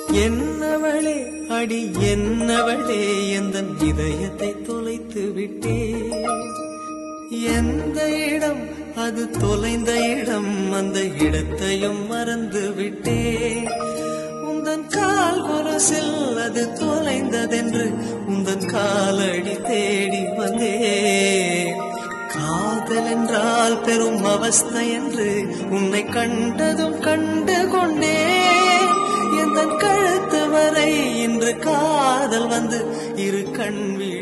என்னவளே அடி என்னவளே எந்த இதயத்தை தொலைத்து விட்டே எந்த இடம் அது தொலைந்த இடம் அந்த இடத்தையும் மறந்து விட்டே உந்தன் கால் குரசில் அது தொலைந்ததென்று உந்தன் காலடி தேடி வந்தே காதல் என்றால் பெரும் அவஸ்தை என்று உன்னை கண்டதும் கண்டு கொண்டே எந்த கழுத்து வரை இன்று காதல் வந்து இரு கண் விழி